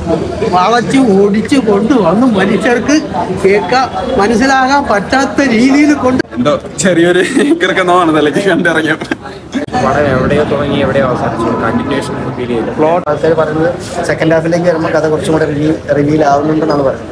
വളച്ച് ഓടിച്ച് കൊണ്ടുവന്ന് മനുഷ്യർക്ക് കേൾക്കാൻ മനസ്സിലാകാൻ പറ്റാത്ത രീതിയിൽ കൊണ്ട് എന്തോ ചെറിയൊരു കിറക്കുന്നതാണ് തലയ്ക്ക് കണ്ടിറങ്ങിയ പടം എവിടെയോ തുടങ്ങി എവിടെയോ അവസാനിച്ചു കണ്ടിന്യൂഷൻ ഫീൽ ചെയ്തു പ്ലോട്ട് ആൾക്കാർ പറയുന്നത് സെക്കൻഡ് ഹാഫിലേക്ക് വരുമ്പോൾ കഥ കുറച്ചും കൂടെ റിവീൽ റിവീൽ ആവുന്നുണ്ടെന്നാണ് പറയുന്നത്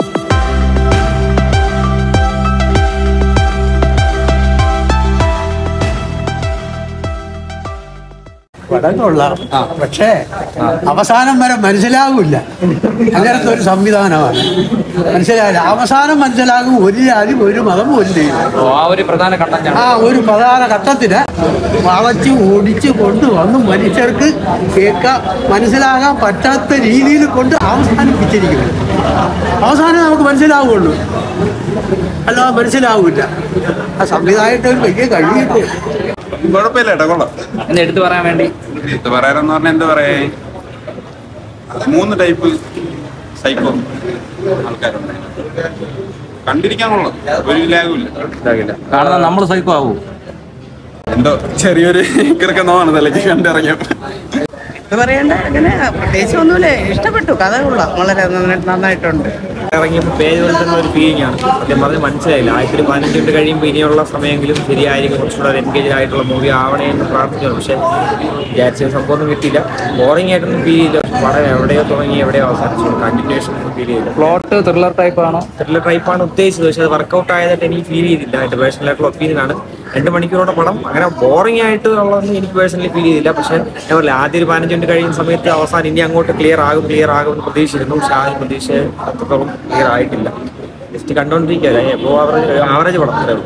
പടം കൊള്ളാം പക്ഷേ അവസാനം വരെ മനസ്സിലാകില്ല അങ്ങനത്തെ ഒരു സംവിധാനമാണ് മനസ്സിലായില്ല അവസാനം മനസ്സിലാകും ഒരു ജാതി ഒരു മതം ഒരു ദൈവം ആ ഒരു പ്രധാന കണ്ടന്റ് ആ ഒരു പ്രധാന ഘട്ടത്തിന് വളച്ച് ഓടിച്ച് കൊണ്ടുവന്ന് മനുഷ്യർക്ക് കേൾക്കാൻ മനസ്സിലാകാൻ പറ്റാത്ത രീതിയിൽ കൊണ്ട് അവസാനിപ്പിച്ചിരിക്കുന്നത് അവസാനം നമുക്ക് മനസ്സിലാവുള്ളൂ അല്ലാതെ മനസ്സിലാവില്ല ആ സംവിധായകത്തെ ഒരു വലിയ കഴിയിട്ട് കുഴപ്പമില്ല ഏട്ടാ കൊള്ളാം എന്ന് എടുത്തു പറയാൻ വേണ്ടി ഇത് പറയാനെന്ന് പറഞ്ഞാൽ എന്താ പറയാ മൂന്ന് ടൈപ്പ് സൈക്കോ ആൾക്കാരുണ്ട് കണ്ടിരിക്കാൻ കൊള്ളാം ഒരു ലാഗുമില്ല ഇതാകില്ല കാണുന്ന നമ്മൾ സൈക്കോ ആവൂ എന്തോ ചെറിയൊരു കിറക്കുന്നതാണ് തലയ്ക്ക് കണ്ടിറങ്ങിയ ഇത് പറയണ്ട അങ്ങനെ പ്രത്യേകിച്ച് ഒന്നുമില്ല ഇഷ്ടപ്പെട്ടു കഥ കൊള്ളാം വളരെ നന്നാ- നന്നായിട്ടുണ്ട് ഇറങ്ങിയപ്പോൾ പേര് പോലെ തന്നെ ഒരു ഫീലിംഗ് ആണ് സത്യം പറഞ്ഞ് മനസ്സിലായില്ല ആഴ്ചയിൽ പതിനഞ്ച് മിനിറ്റ് കഴിയുമ്പോൾ ഇനിയുള്ള സമയമെങ്കിലും ശരിയായിരിക്കും കുറച്ചുകൂടെ എൻഗേജ് ആയിട്ടുള്ള മൂവി ആവണേ എന്ന് പ്രാർത്ഥിച്ചു പക്ഷേ വിചാരിച്ച സംഭവമൊന്നും കിട്ടിയില്ല ബോറിംഗ് ആയിട്ടൊന്നും ഫീൽ ചെയ്യില്ല പടം എവിടെയോ തുടങ്ങി എവിടെയോ അവസാനിച്ചു കണ്ടിന്യൂഷൻ ഫീൽ ചെയ്തു പ്ലോട്ട് ത്രില്ലർ ടൈപ്പ് ആണോ ത്രില്ലർ ടൈപ്പാണ് ഉദ്ദേശിച്ചത് പക്ഷേ അത് വർക്കൗട്ട് ആയതായിട്ട് എനിക്ക് ഫീൽ ചെയ്തില്ല എൻ്റെ പേഴ്സണലായിട്ടുള്ള ഒപ്പീനിയൻ ആണ് രണ്ട് മണിക്കൂറോടെ പടം അങ്ങനെ ബോറിംഗ് ആയിട്ട് ഉള്ളതൊന്നും എനിക്ക് പേഴ്സണലി ഫീൽ ചെയ്തില്ല പക്ഷേ ഞാൻ പറഞ്ഞില്ല ആദ്യം ഒരു പതിനഞ്ച് മിനിറ്റ് കഴിയുന്ന സമയത്ത് അവസാനം ഇനി അങ്ങോട്ട് ക്ലിയർ ആകും ക്ലിയർ ആകും എന്ന് പ്രതീക്ഷിച്ചിരുന്നു പക്ഷേ ആ ഒരു പ്രതീക്ഷ അത്രത്തോളം ക്ലിയർ ആയിട്ടില്ല ജസ്റ്റ് കണ്ടോണ്ടിരിക്കുക എബോ ആവറേജ് ആവറേജ് പടം അത്രേ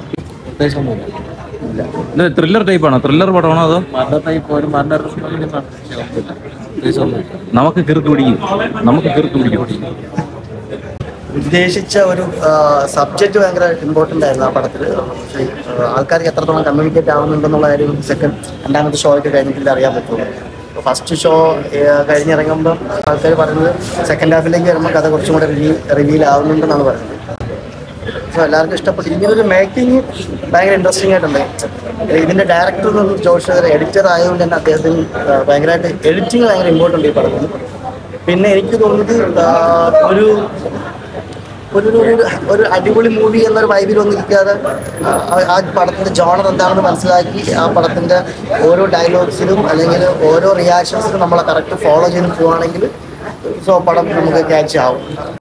ഉള്ളൂ ത്രില്ലർ ടൈപ്പ് ആണോ ത്രില്ലർ പടമാണോ അതോ നമുക്ക് കിറുക്ക് പിടിക്കും നമുക്ക് കിറുക്ക് പിടിക്കും ഉദ്ദേശിച്ച ഒരു സബ്ജക്റ്റ് ഭയങ്കര ഇമ്പോർട്ടൻ്റ് ആയിരുന്നു ആ പടത്തിൽ പക്ഷേ ആ, ആൾക്കാർക്ക് എത്രത്തോളം കമ്മ്യൂണിക്കേറ്റ് ആവുന്നുണ്ടെന്നുള്ള കാര്യം സെക്കൻഡ് രണ്ടാമത്തെ ഷോ ഒക്കെ കഴിഞ്ഞിട്ടില്ല അറിയാൻ പറ്റുള്ളൂ ഫസ്റ്റ് ഷോ കഴിഞ്ഞിറങ്ങുമ്പോൾ ആൾക്കാർ പറയുന്നത് സെക്കൻഡ് ഹാഫിലേക്ക് വരുമ്പോൾ കഥ കുറച്ചും കൂടെ റിവീൽ റിവീൽ ആവുന്നുണ്ടെന്നാണ് പറയുന്നത് സോ എല്ലാവർക്കും ഇഷ്ടപ്പെട്ടു ഇതിനൊരു മേക്കിംഗ് ഭയങ്കര ഇൻട്രസ്റ്റിംഗ് ആയിട്ടുണ്ട് ഇതിന്റെ ഡയറക്ടർ ജോഷ് എഡിറ്റർ ആയതുകൊണ്ട് തന്നെ അദ്ദേഹത്തിന് ആ, ഭയങ്കരമായിട്ട് എഡിറ്റിംഗ് ഭയങ്കര ഇമ്പോർട്ടൻ്റ് ഈ പടത്തിന് പിന്നെ എനിക്ക് തോന്നുന്നത് ആ, ഒരു ഒരു ഒരു ഒരു അടിപൊളി മൂവി എന്നൊരു വൈബിലൊന്നും ഇരിക്കാതെ ആ, ആ പടത്തിന്റെ ജോണർ എന്താണെന്ന് മനസ്സിലാക്കി ആ പടത്തിന്റെ ഓരോ ഡയലോഗ്സിലും അല്ലെങ്കിൽ ഓരോ റിയാക്ഷൻസിലും നമ്മളെ കറക്റ്റ് ഫോളോ ചെയ്ത് പോവുകയാണെങ്കിൽ സോ പടം നമുക്ക് ക്യാച്ച് ആവും